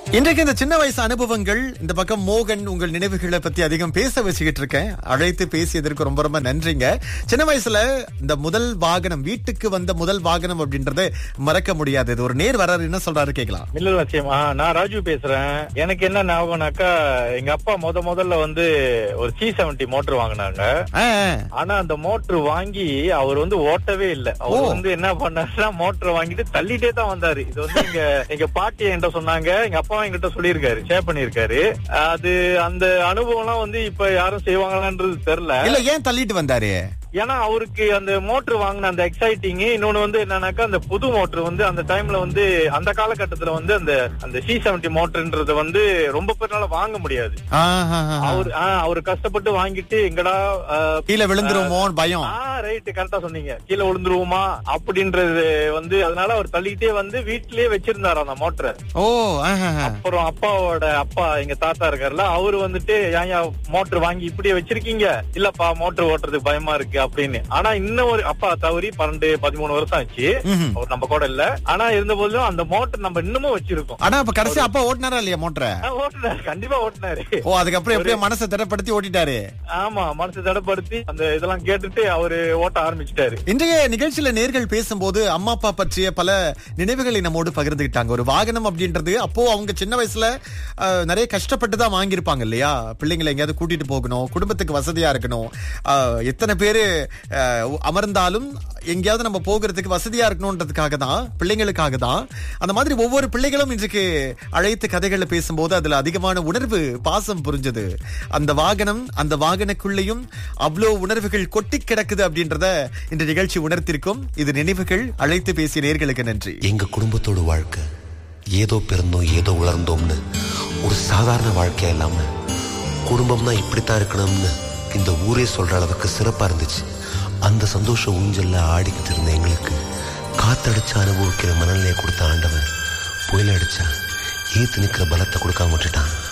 இன்றைக்கு இந்த சின்ன வயசு அனுபவங்கள் இந்த பக்கம் மோகன் உங்கள் நினைவுகளை பத்தி அதிகம் பேச வச்சுக்கிட்டு இருக்கேன் அழைத்து பேசியதற்கு ரொம்ப ரொம்ப நன்றிங்க சின்ன வயசுல இந்த முதல் வாகனம் வீட்டுக்கு வந்த முதல் வாகனம் அப்படின்றத மறக்க முடியாது இது ஒரு நேர் வராரு என்ன சொல்றாரு கேட்கலாம் மில்லல் வசியமா நான் ராஜு பேசுறேன் எனக்கு என்ன ஞாபகம்னாக்கா எங்க அப்பா முத முதல்ல வந்து ஒரு சி செவன்டி மோட்டர் வாங்கினாங்க ஆ, ஆனா அந்த மோட்டர் வாங்கி அவர் வந்து ஓட்டவே இல்ல அவர் ஓ. வந்து என்ன பண்ணாருன்னா மோட்டர் வாங்கிட்டு தள்ளிட்டே தான் வந்தாரு இது வந்து எங்க எங்க பாட்டி என்கிட்ட சொன்னாங்க எங்க அப்பா என்கிட்ட சொல்லியிருக்காரு ஷேர் பண்ணிருக்காரு அது அந்த அனுபவம்லாம் வந்து இப்ப யாரும் செய்வாங்களான்றது தெரியல இல்ல ஏன் தள்ளிட்டு வந்தாரு ஏன்னா அவருக்கு அந்த மோட்டர் வாங்கின அந்த எக்ஸைட்டிங் இன்னொன்னு வந்து என்னன்னாக்கா அந்த புது மோட்டர் வந்து அந்த டைம்ல வந்து அந்த காலகட்டத்துல வந்து அந்த அந்த சி செவன்டி மோட்டர்ன்றது வந்து ரொம்ப பேர்னால வாங்க முடியாது ஆ, ஆ, ஆ. அவர் அவர் கஷ்டப்பட்டு வாங்கிட்டு எங்கடா ஆஹ், கீழே விழுந்துருமோ பயம் ஆ ரைட் கரெக்டா சொன்னீங்க கீழே விழுந்துருவோமா அப்படின்றது வந்து அதனால அவர் தள்ளிக்கிட்டே வந்து வீட்லயே வச்சிருந்தாரு அந்த மோட்டரை ஓ ஆஹா, ஆஹா. அப்புறம் அப்பாவோட அப்பா எங்க தாத்தா இருக்காருல்ல அவரு வந்துட்டு ஏன் மோட்டர் வாங்கி இப்படியே வச்சிருக்கீங்க இல்லப்பா மோட்டர் ஓட்டுறதுக்கு பயமா இருக்கு அப்படின்னு ஆனா இன்னும் ஒரு அப்பா தவறி பன்னெண்டு பதிமூணு வருஷம் ஆச்சு ம்ஹும். அவர் நம்ம கூட இல்ல ஆனா இருந்த போதிலும் அந்த மோட்டர் நம்ம இன்னமும் வச்சிருக்கோம் ஆனா இப்ப கடைசி அப்பா ஓட்டினாரா இல்லையா மோட்டரை ஆ, ஓட்டுனாரு கண்டிப்பா ஓட்டுனாரு ஓ அதுக்கப்புறம் எப்படியோ மனசை திடப்படுத்தி ஓட்டிட்டாரு ஆமா மனசு தடப்படுத்தி அந்த இதெல்லாம் கேட்டுட்டு அவரு ஓட்ட ஆரம்பிச்சிட்டாரு இன்றைய நிகழ்ச்சியில நேர்கள் பேசும்போது அம்மா அப்பா பற்றிய பல நினைவுகளை நம்மோடு பகிர்ந்துகிட்டாங்க ஒரு வாகனம் அப்படின்றது அப்போ அவங்க சின்ன வயசுல அஹ், நிறைய கஷ்டப்பட்டு தான் வாங்கியிருப்பாங்க இல்லையா பிள்ளைங்களை எங்கேயாவது கூட்டிட்டு போகணும் குடும்பத்துக்கு வசதியா இருக்கணும் அஹ், எத்தனை பேரு அஹ், அமர்ந்தாலும் எங்கேயாவது நம்ம போகிறதுக்கு வசதியா இருக்கணும்ன்றதுக்காக தான் பிள்ளைங்களுக்காக தான் அந்த மாதிரி ஒவ்வொரு பிள்ளைகளும் இன்றைக்கு அழைத்து கதைகளை பேசும்போது அதுல அதிகமான உணர்வு பாசம் புரிஞ்சது அந்த வாகனம் அந்த வாகனக்குள்ளேயும் அவ்வளோ உணர்வுகள் கொட்டி கிடக்குது அப்படின்றத இந்த நிகழ்ச்சி உணர்த்திருக்கும் இது நினைவுகள் அழைத்து பேசிய நேர்களுக்கு நன்றி எங்க குடும்பத்தோட வாழ்க்கை ஏதோ பிறந்தோம் ஏதோ உலர்ந்தோம்னு ஒரு சாதாரண வாழ்க்கை இல்லாம குடும்பம்னா இப்படித்தான் இருக்கணும்னு இந்த ஊரே சொல்ற அளவுக்கு சிறப்பா இருந்துச்சு அந்த சந்தோஷ ஊஞ்சல்ல ஆடிக்கிட்டு இருந்த எங்களுக்கு காத்தடிச்சு அனுபவிக்கிற மனநிலையை கொடுத்த ஆண்டவன் புயல் அடிச்சா ஏத்து நிக்கிற பலத்தை கொடுக்காம விட்டுட்டான்